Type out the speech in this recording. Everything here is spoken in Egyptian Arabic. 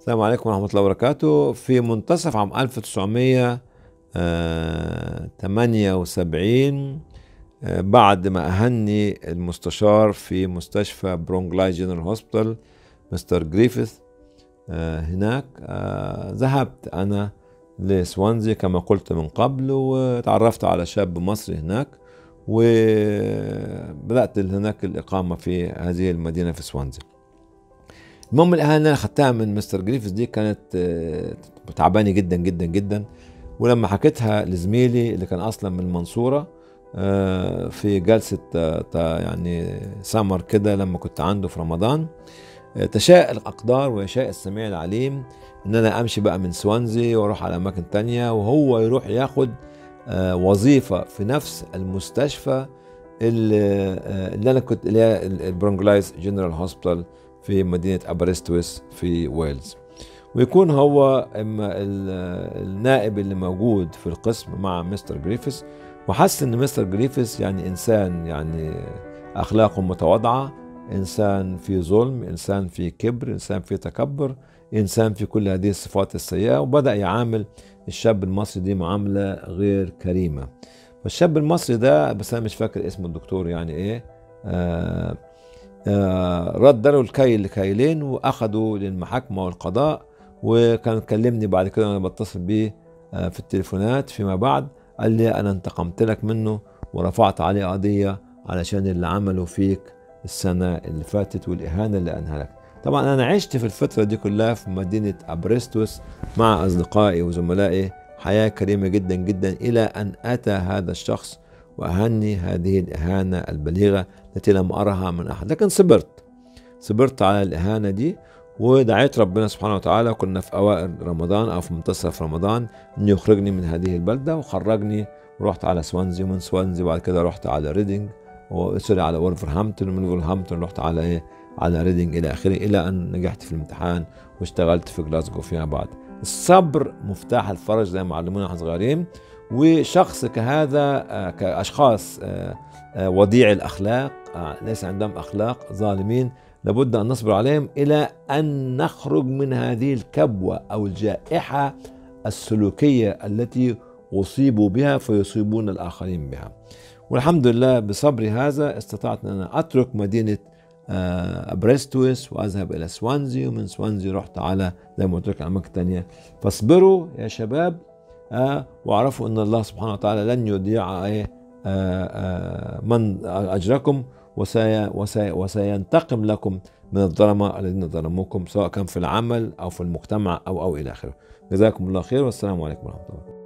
السلام عليكم ورحمة الله وبركاته في منتصف عام 1978 آه، بعد ما أهني المستشار في مستشفى برونجلاي جنرال هوسبيتال مستر جريفيث آه، هناك آه، ذهبت أنا لسوانزي كما قلت من قبل وتعرفت على شاب مصري هناك وبدأت هناك الإقامة في هذه المدينة في سوانزي المهم الاهانه اللي انا خدتها من مستر جريفز دي كانت آه، تعباني جدا جدا جدا ولما حكيتها لزميلي اللي كان اصلا من المنصوره آه، في جلسه آه، يعني سمر كده لما كنت عنده في رمضان تشاء الاقدار ويشاء السميع العليم ان انا امشي بقى من سوانزي واروح على اماكن تانية وهو يروح ياخد وظيفه في نفس المستشفى اللي, اللي انا كنت اللي هي البرونجلايز جنرال هوسبيتال في مدينة أبرستويس في ويلز ويكون هو إما النائب اللي موجود في القسم مع مستر جريفيس وحس ان مستر جريفيس يعني انسان يعني اخلاقه متواضعه انسان في ظلم انسان في كبر انسان في تكبر انسان في كل هذه الصفات السيئه وبدا يعامل الشاب المصري دي معامله غير كريمه فالشاب المصري ده بس انا مش فاكر اسم الدكتور يعني ايه آه آه، رد له الكيل لكيلين واخدوا للمحاكمه والقضاء وكان كلمني بعد كده وانا بتصل بيه آه، في التليفونات فيما بعد قال لي انا انتقمت لك منه ورفعت عليه قضيه علشان اللي عمله فيك السنه اللي فاتت والاهانه اللي انها لك طبعا انا عشت في الفتره دي كلها في مدينه ابرستوس مع اصدقائي وزملائي حياه كريمه جدا جدا الى ان اتى هذا الشخص وأهني هذه الإهانة البليغة التي لم أرها من أحد لكن صبرت صبرت على الإهانة دي ودعيت ربنا سبحانه وتعالى كنا في أوائل رمضان أو في منتصف رمضان أن يخرجني من هذه البلدة وخرجني ورحت على سوانزي ومن سوانزي بعد كده رحت على ريدنج وسوري على ولفرهامبتون ومن ولفرهامبتون رحت على إيه على ريدنج إلى آخره إلى أن نجحت في الامتحان واشتغلت في جلاسكو فيما بعد الصبر مفتاح الفرج زي ما علمونا احنا صغيرين وشخص كهذا آه، كأشخاص آه، آه، وضيع الأخلاق ليس عندهم أخلاق ظالمين لابد أن نصبر عليهم إلى أن نخرج من هذه الكبوة أو الجائحة السلوكية التي أصيبوا بها فيصيبون الآخرين بها والحمد لله بصبري هذا استطعت أن أنا أترك مدينة بريستويس وأذهب إلى سوانزي ومن سوانزي رحت على زي ما قلت لك أماكن تانية فاصبروا يا شباب آه واعرفوا ان الله سبحانه وتعالى لن يضيع آه آه من اجركم وسي وسي وسينتقم لكم من الظلمة الذين ظلموكم سواء كان في العمل او في المجتمع او او الى اخره جزاكم الله خير والسلام عليكم ورحمه الله